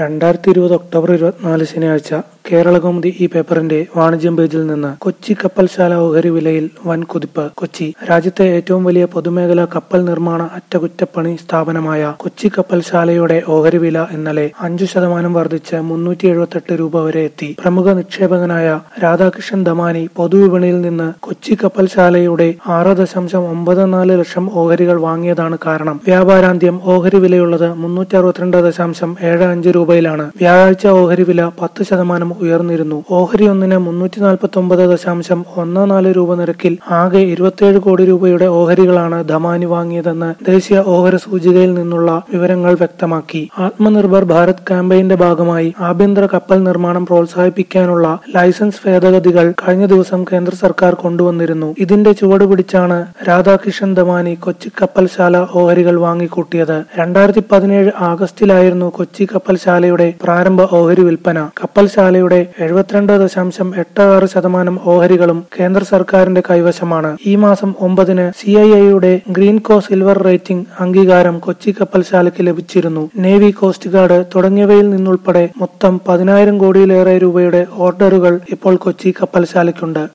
രണ്ടായിരത്തി ഇരുപത് ഒക്ടോബർ ഇരുപത്തിനാല് ശനിയാഴ്ച കേരളകൗമുദി ഈ പേപ്പറിന്റെ വാണിജ്യം പേജിൽ നിന്ന് കൊച്ചി കപ്പൽശാല ഓഹരി വിലയിൽ വൻ കുതിപ്പ് കൊച്ചി രാജ്യത്തെ ഏറ്റവും വലിയ പൊതുമേഖലാ കപ്പൽ നിർമ്മാണ അറ്റകുറ്റപ്പണി സ്ഥാപനമായ കൊച്ചി കപ്പൽശാലയുടെ ഓഹരി വില ഇന്നലെ അഞ്ചു ശതമാനം വർദ്ധിച്ച് മുന്നൂറ്റി എഴുപത്തെട്ട് രൂപ വരെ എത്തി പ്രമുഖ നിക്ഷേപകനായ രാധാകൃഷ്ണൻ ദമാനി പൊതുവിപണിയിൽ നിന്ന് കൊച്ചി കപ്പൽശാലയുടെ ആറ് ദശാംശം ഒമ്പത് നാല് ലക്ഷം ഓഹരികൾ വാങ്ങിയതാണ് കാരണം വ്യാപാരാന്ത്യം ഓഹരി വിലയുള്ളത് മുന്നൂറ്റി അറുപത്തിരണ്ട് ദശാംശം ഏഴ് അഞ്ച് രൂപയിലാണ് വ്യാഴാഴ്ച ഓഹരി വില പത്ത് ശതമാനം ഉയർന്നിരുന്നു ഓഹരി ഒന്നിന് മുന്നൂറ്റി നാൽപ്പത്തി ഒമ്പത് ദശാംശം ഒന്ന് നാല് രൂപ നിരക്കിൽ ആകെ ഇരുപത്തിയേഴ് കോടി രൂപയുടെ ഓഹരികളാണ് ധമാനി വാങ്ങിയതെന്ന് ദേശീയ ഓഹരി സൂചികയിൽ നിന്നുള്ള വിവരങ്ങൾ വ്യക്തമാക്കി ആത്മനിർഭർ ഭാരത് ക്യാമ്പയിന്റെ ഭാഗമായി ആഭ്യന്തര കപ്പൽ നിർമ്മാണം പ്രോത്സാഹിപ്പിക്കാനുള്ള ലൈസൻസ് ഭേദഗതികൾ കഴിഞ്ഞ ദിവസം കേന്ദ്ര സർക്കാർ കൊണ്ടുവന്നിരുന്നു ഇതിന്റെ ചുവട് പിടിച്ചാണ് രാധാകൃഷ്ണൻ ദമാനി കൊച്ചി കപ്പൽശാല ഓഹരികൾ വാങ്ങിക്കൂട്ടിയത് രണ്ടായിരത്തി പതിനേഴ് ആഗസ്റ്റിലായിരുന്നു കൊച്ചി കപ്പൽശാലയുടെ പ്രാരംഭ ഓഹരി വിൽപ്പന കപ്പൽശാലയുടെ എഴുപത്തിരണ്ട് ദശാംശം എട്ട് ആറ് ശതമാനം ഓഹരികളും കേന്ദ്ര സർക്കാരിന്റെ കൈവശമാണ് ഈ മാസം ഒമ്പതിന് സി ഐ ഐയുടെ ഗ്രീൻ കോ സിൽവർ റേറ്റിംഗ് അംഗീകാരം കൊച്ചി കപ്പൽശാലയ്ക്ക് ലഭിച്ചിരുന്നു നേവി കോസ്റ്റ് ഗാർഡ് തുടങ്ങിയവയിൽ നിന്നുൾപ്പെടെ മൊത്തം പതിനായിരം കോടിയിലേറെ രൂപയുടെ ഓർഡറുകൾ ഇപ്പോൾ കൊച്ചി കപ്പൽശാലയ്ക്കുണ്ട്